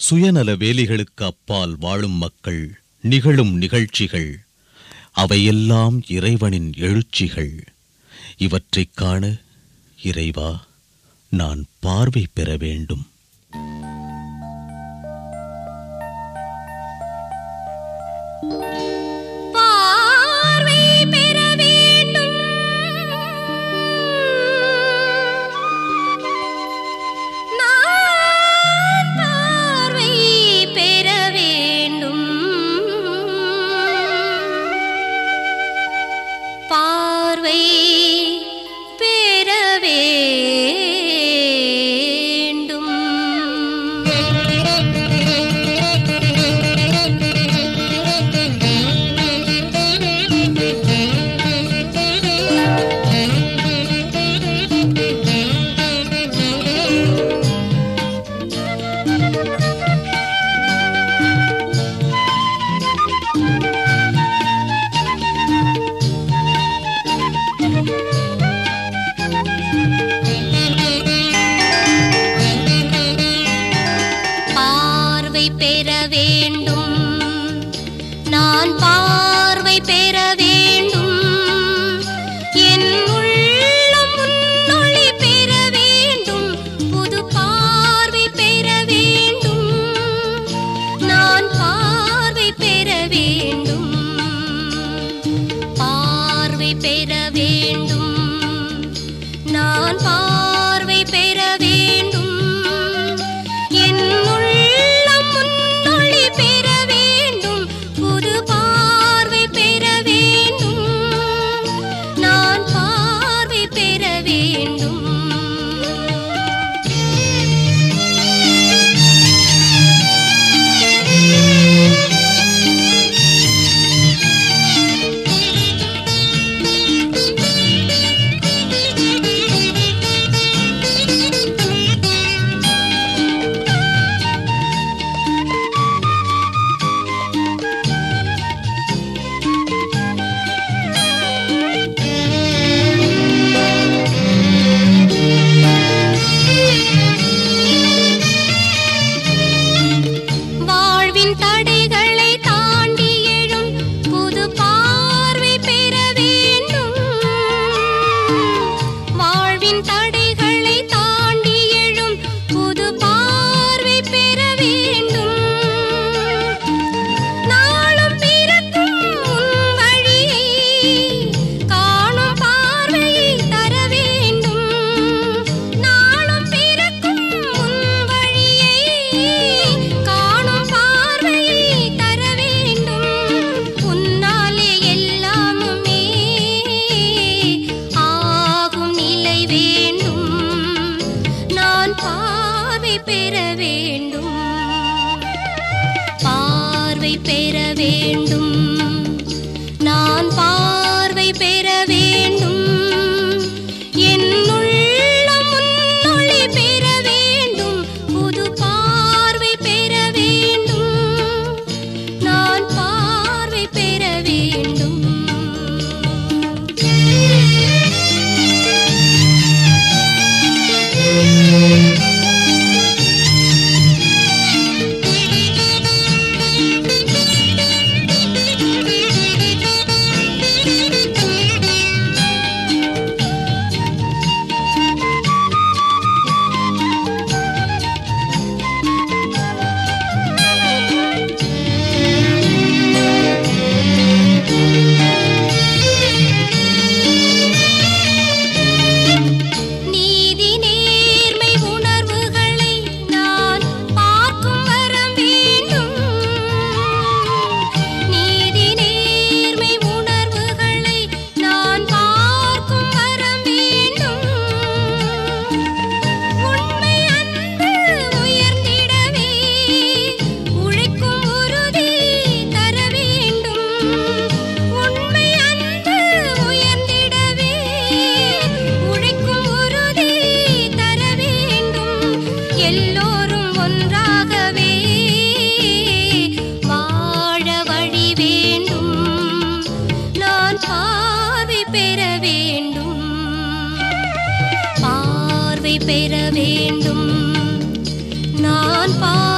சுயநல வேலிகளுக்கு அப்பால் வாழும் மக்கள் நிகழும் நிகழ்ச்சிகள் அவையெல்லாம் இறைவனின் எழுச்சிகள் இவற்றைக் காண இறைவா நான் பார்வை பெற வேண்டும் பார்வை பெற வேண்டும் நான் பார்வை பெற வேண்டும் பார்வை பெற பார்வை பெற வேண்டும் நான் பார்வை பெற வேண்டும் என் உள்ளம் உன்னொளி பெற வேண்டும் புது பார்வை பெற வேண்டும் நான் பார்வை பெற வேண்டும் பார்வை பெற வேண்டும் நான் பார்வை பெற வேண்டும் என் உள்ளம் முன்னொளி பெற வேண்டும் புது பார்வை பெற வேண்டும் நான் பார்வை பெற வேண்டும் வாழ்வின் தடைகளை தாண்டி எழும் புது பார்வை பெற வேண்டும் வாழ்வின் தடைகளை தாண்டி எழும் புது பார்வை பெற வேண்டும் நாளும் பிறக்கும் உன் வழியை காணும் பார்வையை தர வேண்டும் நாளும் பிறக்கும் உன் வழியை காணும் பார்வையை தர வேண்டும் உன்னாலே எல்லாமுமே ஆகும் நிலை வேண்டும் நான் பார்வை பெற வேண்டும் பார்வை பெற வேண்டும் நான் பார்வை பெற வேண்டும் என் உள்ளம் முன்னொளி பெற வேண்டும் புது பார்வை பெற வேண்டும் நான் பார்வை பெற வேண்டும் நீதி நேர்மை உணர்வுகளை நான் பார்க்கும் வரம் வேண்டும் நீதி நேர்மை உணர்வுகளை நான் பார்க்கும் வரம் வேண்டும் உண்மை அன்பு உயர்ந்திடவே உழைக்கும் உறுதி தர வேண்டும் உண்மை அன்பு உயர்ந்திடவே உழைக்கும் உறுதி தர வேண்டும் எல்லோரும் ஒன்றாகவே வாழ வழி வேண்டும் நான் பார்வை பெற வேண்டும் பார்வை பெற வேண்டும் நான் பார்வை